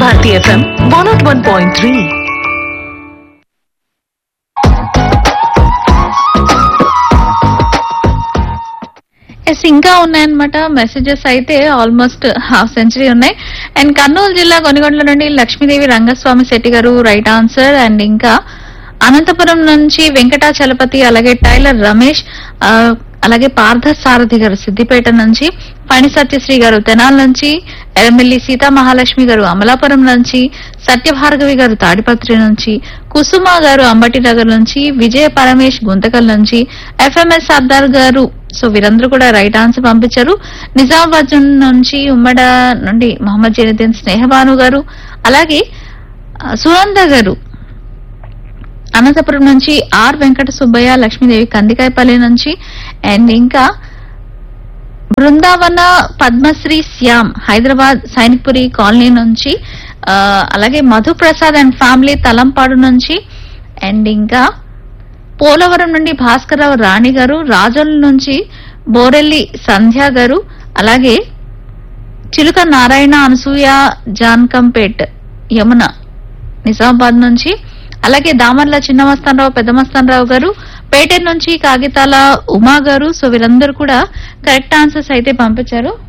Bharati FM one not one point three S ఇంకా ఉన్నాయన్నమాట messages అయితే ఆల్మోస్ట్ హాఫ్ సెంచరీ ఉన్నాయి అండ్ కర్నూలు జిల్లా కొనిగొండల నుండి లక్ష్మీదేవి రంగస్వామి శెట్టి గారు రైట్ ఆన్సర్ అండ్ ఇంకా అనంతపురం నుంచి వెంకటాచలపతి అలాగే టైలర్ రమేష్ ఆ, అలాగే పార్థ సారథి గారు సిద్దిపేట నుంచి పని సత్యశ్రీ గారు తెనాల నుంచి ఎర్రమిల్లి సీతా మహాలక్ష్మి గారు అమలాపురం నుంచి సత్యభార్గవి గారు తాడిపత్రి నుంచి కుసుమ గారు అంబటి నగర్ నుంచి విజయ పరమేష్ గుంతకల్ నుంచి ఎఫ్ఎంఎస్ సర్దార్ గారు సో వీరందరూ కూడా రైట్ ఆన్సర్ పంపించారు నిజామాబాద్ నుంచి ఉమ్మడ నుండి మహమ్మద్ జైనుద్దీన్ స్నేహబాను గారు అలాగే ఆ, సునంద గారు అనంతపురం నుంచి ఆర్ వెంకట సుబ్బయ్య లక్ష్మీదేవి కందికాయపల్లి నుంచి అండ్ ఇంకా బృందావన పద్మశ్రీ శ్యామ్ హైదరాబాద్ సైనిక్పురి కాలనీ నుంచి ఆ, అలాగే మధుప్రసాద్ అండ్ ఫ్యామిలీ తలంపాడు నుంచి అండ్ ఇంకా పోలవరం నుండి భాస్కరరావు రాణి గారు రాజోల నుంచి బోరెల్లి సంధ్య గారు అలాగే చిలుక నారాయణ అనసూయ జాన్కంపేట్ యమున నిజామాబాద్ నుంచి అలాగే దామర్ల చిన్న మస్తానరావు పెద్ద మస్తానరావు గారు పేటెర్ నుంచి కాగితాల ఉమా గారు సో వీరందరూ కూడా కరెక్ట్ ఆన్సర్స్ అయితే పంపించారు